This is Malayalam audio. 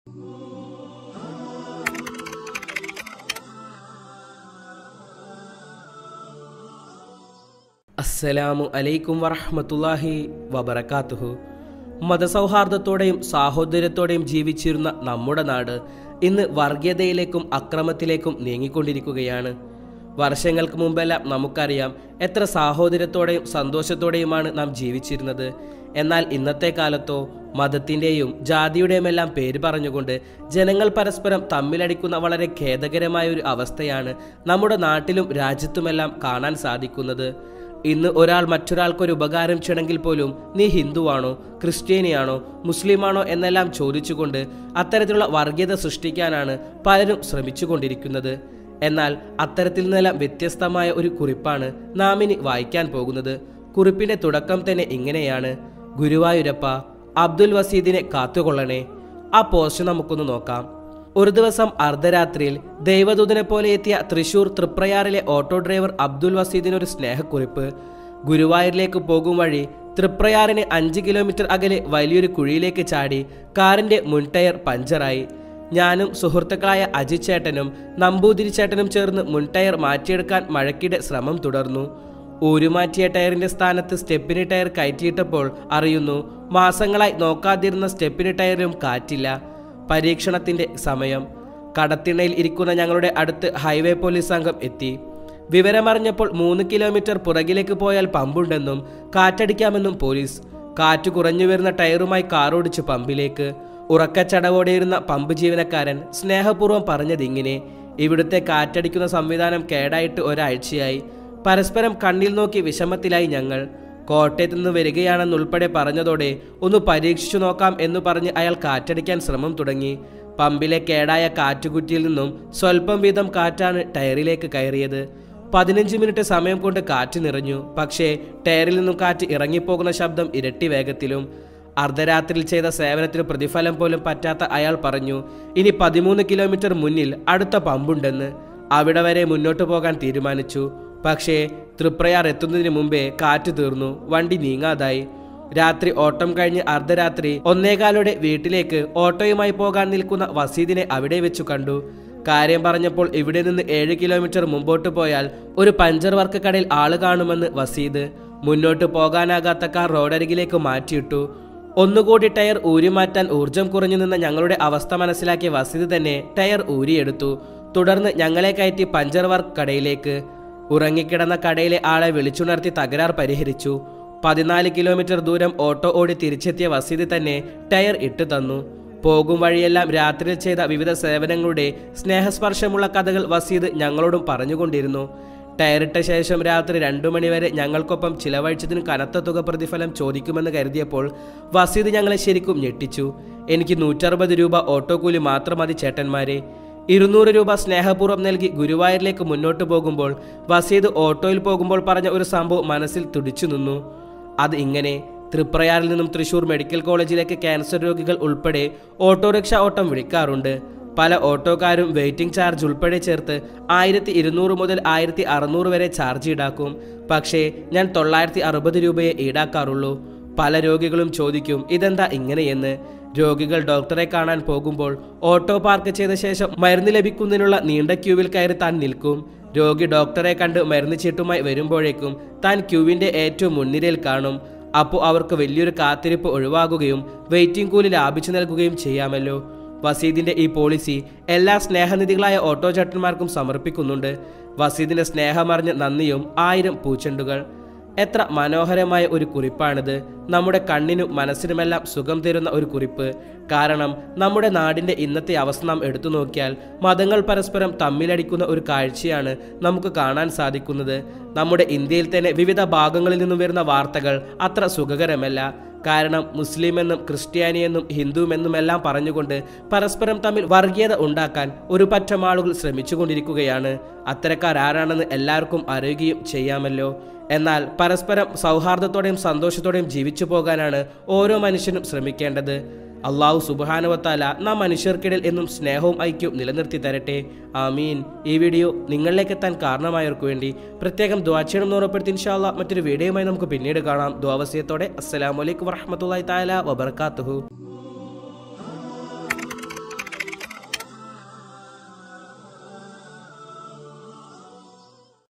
അസ്സലാമു അലൈക്കും വറഹ്മത്തുള്ളാഹി വബറകാതുഹു മതസൗഹാർദ്ദത്തോടെയും സാഹോദര്യത്തോടെയും ജീവിച്ചിരുന്ന നമ്മുടെ നാട് ഇന്ന് വർഗീയതയിലേക്കും അക്രമത്തിലേക്കും നീങ്ങിക്കൊണ്ടിരിക്കുകയാണ് വർഷങ്ങൾക്ക് മുമ്പെല്ലാം നമുക്കറിയാം എത്ര സാഹോദര്യത്തോടെയും സന്തോഷത്തോടെയുമാണ് നാം ജീവിച്ചിരുന്നത് എന്നാൽ ഇന്നത്തെ കാലത്തോ മതത്തിൻ്റെയും ജാതിയുടെയുമെല്ലാം പേര് പറഞ്ഞുകൊണ്ട് ജനങ്ങൾ പരസ്പരം തമ്മിലടിക്കുന്ന വളരെ ഖേദകരമായ ഒരു അവസ്ഥയാണ് നമ്മുടെ നാട്ടിലും രാജ്യത്തുമെല്ലാം കാണാൻ സാധിക്കുന്നത് ഇന്ന് ഒരാൾ മറ്റൊരാൾക്കൊരു ഉപകാരം ചെയ്യണമെങ്കിൽ പോലും നീ ഹിന്ദുവാണോ ക്രിസ്ത്യാനിയാണോ മുസ്ലിമാണോ എന്നെല്ലാം ചോദിച്ചുകൊണ്ട് അത്തരത്തിലുള്ള വർഗീയത സൃഷ്ടിക്കാനാണ് പലരും ശ്രമിച്ചുകൊണ്ടിരിക്കുന്നത് എന്നാൽ അത്തരത്തിൽ നിന്നെല്ലാം വ്യത്യസ്തമായ ഒരു കുറിപ്പാണ് നാം ഇനി വായിക്കാൻ പോകുന്നത് കുറിപ്പിന്റെ തുടക്കം തന്നെ ഇങ്ങനെയാണ് ഗുരുവായൂരപ്പ അബ്ദുൽ വസീദിനെ കാത്തുകൊള്ളണേ ആ പോസ്റ്റ് നമുക്കൊന്ന് നോക്കാം ഒരു ദിവസം അർദ്ധരാത്രിയിൽ ദൈവദൂതനെ പോലെ എത്തിയ തൃശൂർ തൃപ്രയാറിലെ ഓട്ടോ ഡ്രൈവർ അബ്ദുൽ വസീദിന് ഒരു സ്നേഹക്കുറിപ്പ് ഗുരുവായൂരിലേക്ക് പോകും വഴി തൃപ്രയാറിന് അഞ്ച് കിലോമീറ്റർ അകലെ വലിയൊരു കുഴിയിലേക്ക് ചാടി കാറിന്റെ മുൻ ടയർ പഞ്ചറായി ഞാനും സുഹൃത്തുക്കളായ അജിത് ചേട്ടനും നമ്പൂതിരി ചേട്ടനും ചേർന്ന് മുൻ ടയർ മാറ്റിയെടുക്കാൻ മഴക്കിടെ ശ്രമം തുടർന്നു ഊരുമാറ്റിയ ടയറിന്റെ സ്ഥാനത്ത് സ്റ്റെപ്പിന് ടയർ കയറ്റിയിട്ടപ്പോൾ അറിയുന്നു മാസങ്ങളായി നോക്കാതിരുന്ന സ്റ്റെപ്പിന് ടയറിലും കാറ്റില്ല പരീക്ഷണത്തിന്റെ സമയം കടത്തിണയിൽ ഇരിക്കുന്ന ഞങ്ങളുടെ അടുത്ത് ഹൈവേ പോലീസ് സംഘം എത്തി വിവരമറിഞ്ഞപ്പോൾ മൂന്ന് കിലോമീറ്റർ പുറകിലേക്ക് പോയാൽ പമ്പുണ്ടെന്നും കാറ്റടിക്കാമെന്നും പോലീസ് കാറ്റ് കുറഞ്ഞു വരുന്ന ടയറുമായി കാറോടിച്ചു പമ്പിലേക്ക് ഉറക്കച്ചടവോടെയിരുന്ന പമ്പ് ജീവനക്കാരൻ സ്നേഹപൂർവ്വം പറഞ്ഞതിങ്ങനെ ഇവിടുത്തെ കാറ്റടിക്കുന്ന സംവിധാനം കേടായിട്ട് ഒരാഴ്ചയായി പരസ്പരം കണ്ണിൽ നോക്കി വിഷമത്തിലായി ഞങ്ങൾ കോട്ടയത്ത് നിന്ന് വരികയാണെന്നുൾപ്പെടെ പറഞ്ഞതോടെ ഒന്ന് പരീക്ഷിച്ചു നോക്കാം എന്ന് പറഞ്ഞ് അയാൾ കാറ്റടിക്കാൻ ശ്രമം തുടങ്ങി പമ്പിലെ കേടായ കാറ്റുകുറ്റിയിൽ നിന്നും സ്വല്പം വീതം കാറ്റാണ് ടയറിലേക്ക് കയറിയത് പതിനഞ്ച് മിനിറ്റ് സമയം കൊണ്ട് കാറ്റ് നിറഞ്ഞു പക്ഷേ ടയറിൽ നിന്നും കാറ്റ് ഇറങ്ങിപ്പോകുന്ന ശബ്ദം ഇരട്ടി വേഗത്തിലും അർദ്ധരാത്രിയിൽ ചെയ്ത സേവനത്തിന് പ്രതിഫലം പോലും പറ്റാത്ത അയാൾ പറഞ്ഞു ഇനി പതിമൂന്ന് കിലോമീറ്റർ മുന്നിൽ അടുത്ത പമ്പുണ്ടെന്ന് അവിടെ വരെ മുന്നോട്ട് പോകാൻ തീരുമാനിച്ചു പക്ഷേ തൃപ്രയാർ എത്തുന്നതിന് മുമ്പേ കാറ്റ് തീർന്നു വണ്ടി നീങ്ങാതായി രാത്രി ഓട്ടം കഴിഞ്ഞ് അർദ്ധരാത്രി ഒന്നേകാലോടെ വീട്ടിലേക്ക് ഓട്ടോയുമായി പോകാൻ നിൽക്കുന്ന വസീദിനെ അവിടെ വെച്ചു കണ്ടു കാര്യം പറഞ്ഞപ്പോൾ ഇവിടെ നിന്ന് ഏഴ് കിലോമീറ്റർ മുമ്പോട്ട് പോയാൽ ഒരു പഞ്ചർ വർക്ക് കടയിൽ ആള് കാണുമെന്ന് വസീദ് മുന്നോട്ട് പോകാനാകാത്ത കാർ റോഡരികിലേക്ക് മാറ്റിയിട്ടു ഒന്നുകൂടി ടയർ ഊരിമാറ്റാൻ ഊർജം കുറഞ്ഞു നിന്ന ഞങ്ങളുടെ അവസ്ഥ മനസ്സിലാക്കിയ വസീദ് തന്നെ ടയർ ഊരിയെടുത്തു തുടർന്ന് ഞങ്ങളെ കയറ്റി പഞ്ചർ വർക്ക് കടയിലേക്ക് ഉറങ്ങിക്കിടന്ന കടയിലെ ആളെ വിളിച്ചുണർത്തി തകരാർ പരിഹരിച്ചു പതിനാല് കിലോമീറ്റർ ദൂരം ഓട്ടോ ഓടി തിരിച്ചെത്തിയ വസീദ് തന്നെ ടയർ ഇട്ടു തന്നു പോകും വഴിയെല്ലാം രാത്രിയിൽ ചെയ്ത വിവിധ സേവനങ്ങളുടെ സ്നേഹസ്പർശമുള്ള കഥകൾ വസീദ് ഞങ്ങളോടും പറഞ്ഞുകൊണ്ടിരുന്നു ടയറിട്ട ശേഷം രാത്രി രണ്ടു മണിവരെ ഞങ്ങൾക്കൊപ്പം ചിലവഴിച്ചതിന് കനത്ത തുക പ്രതിഫലം ചോദിക്കുമെന്ന് കരുതിയപ്പോൾ വസീദ് ഞങ്ങളെ ശരിക്കും ഞെട്ടിച്ചു എനിക്ക് നൂറ്ററുപത് രൂപ ഓട്ടോ കൂലി മാത്രം മതി ചേട്ടന്മാരെ ഇരുന്നൂറ് രൂപ സ്നേഹപൂർവ്വം നൽകി ഗുരുവായൂരിലേക്ക് മുന്നോട്ട് പോകുമ്പോൾ വസീദ് ഓട്ടോയിൽ പോകുമ്പോൾ പറഞ്ഞ ഒരു സംഭവം മനസ്സിൽ തുടിച്ചു നിന്നു അത് ഇങ്ങനെ തൃപ്രയാറിൽ നിന്നും തൃശൂർ മെഡിക്കൽ കോളേജിലേക്ക് ക്യാൻസർ രോഗികൾ ഉൾപ്പെടെ ഓട്ടോറിക്ഷ ഓട്ടം വിളിക്കാറുണ്ട് പല ഓട്ടോക്കാരും വെയിറ്റിംഗ് ചാർജ് ഉൾപ്പെടെ ചേർത്ത് ആയിരത്തി ഇരുന്നൂറ് മുതൽ ആയിരത്തി അറുന്നൂറ് വരെ ചാർജ് ഈടാക്കും പക്ഷേ ഞാൻ തൊള്ളായിരത്തി അറുപത് രൂപയെ ഈടാക്കാറുള്ളൂ പല രോഗികളും ചോദിക്കും ഇതെന്താ ഇങ്ങനെയെന്ന് രോഗികൾ ഡോക്ടറെ കാണാൻ പോകുമ്പോൾ ഓട്ടോ പാർക്ക് ചെയ്ത ശേഷം മരുന്ന് ലഭിക്കുന്നതിനുള്ള നീണ്ട ക്യൂവിൽ കയറി താൻ നിൽക്കും രോഗി ഡോക്ടറെ കണ്ട് മരുന്ന് ചീട്ടുമായി വരുമ്പോഴേക്കും താൻ ക്യൂവിന്റെ ഏറ്റവും മുൻനിരയിൽ കാണും അപ്പോൾ അവർക്ക് വലിയൊരു കാത്തിരിപ്പ് ഒഴിവാകുകയും വെയിറ്റിംഗ് കൂലി ലാഭിച്ചു നൽകുകയും ചെയ്യാമല്ലോ വസീദിന്റെ ഈ പോളിസി എല്ലാ സ്നേഹനിധികളായ ഓട്ടോ ചട്ടന്മാർക്കും സമർപ്പിക്കുന്നുണ്ട് വസീദിന്റെ സ്നേഹമറിഞ്ഞ നന്ദിയും ആയിരം പൂച്ചെണ്ടുകൾ എത്ര മനോഹരമായ ഒരു കുറിപ്പാണിത് നമ്മുടെ കണ്ണിനും മനസ്സിനുമെല്ലാം സുഖം തരുന്ന ഒരു കുറിപ്പ് കാരണം നമ്മുടെ നാടിൻ്റെ ഇന്നത്തെ അവസ്ഥ നാം എടുത്തു നോക്കിയാൽ മതങ്ങൾ പരസ്പരം തമ്മിലടിക്കുന്ന ഒരു കാഴ്ചയാണ് നമുക്ക് കാണാൻ സാധിക്കുന്നത് നമ്മുടെ ഇന്ത്യയിൽ തന്നെ വിവിധ ഭാഗങ്ങളിൽ നിന്നും വരുന്ന വാർത്തകൾ അത്ര സുഖകരമല്ല കാരണം മുസ്ലിമെന്നും ക്രിസ്ത്യാനിയെന്നും ഹിന്ദുവെന്നുമെല്ലാം പറഞ്ഞുകൊണ്ട് പരസ്പരം തമ്മിൽ വർഗീയത ഉണ്ടാക്കാൻ ഒരു പറ്റം ആളുകൾ ശ്രമിച്ചുകൊണ്ടിരിക്കുകയാണ് അത്തരക്കാരാരാണെന്ന് എല്ലാവർക്കും അറിയുകയും ചെയ്യാമല്ലോ എന്നാൽ പരസ്പരം സൗഹാർദ്ദത്തോടെയും സന്തോഷത്തോടെയും ജീവിച്ചു പോകാനാണ് ഓരോ മനുഷ്യനും ശ്രമിക്കേണ്ടത് അള്ളാഹു സുബാനുവത്താല നാം മനുഷ്യർക്കിടയിൽ എന്നും സ്നേഹവും ഐക്യവും നിലനിർത്തി തരട്ടെ ആമീൻ ഈ വീഡിയോ നിങ്ങളിലേക്ക് എത്താൻ കാരണമായവർക്ക് വേണ്ടി പ്രത്യേകം ദ്വാ ചെയ്യണം എന്ന് ഉറപ്പെടുത്തി ഇൻഷാല്ല മറ്റൊരു വീഡിയോയുമായി നമുക്ക് പിന്നീട് കാണാം ദ്വാവസ്യത്തോടെ അസ്സലാമലൈക്കും വറഹമത്തല്ലാ താല വബർക്കാത്തുഹു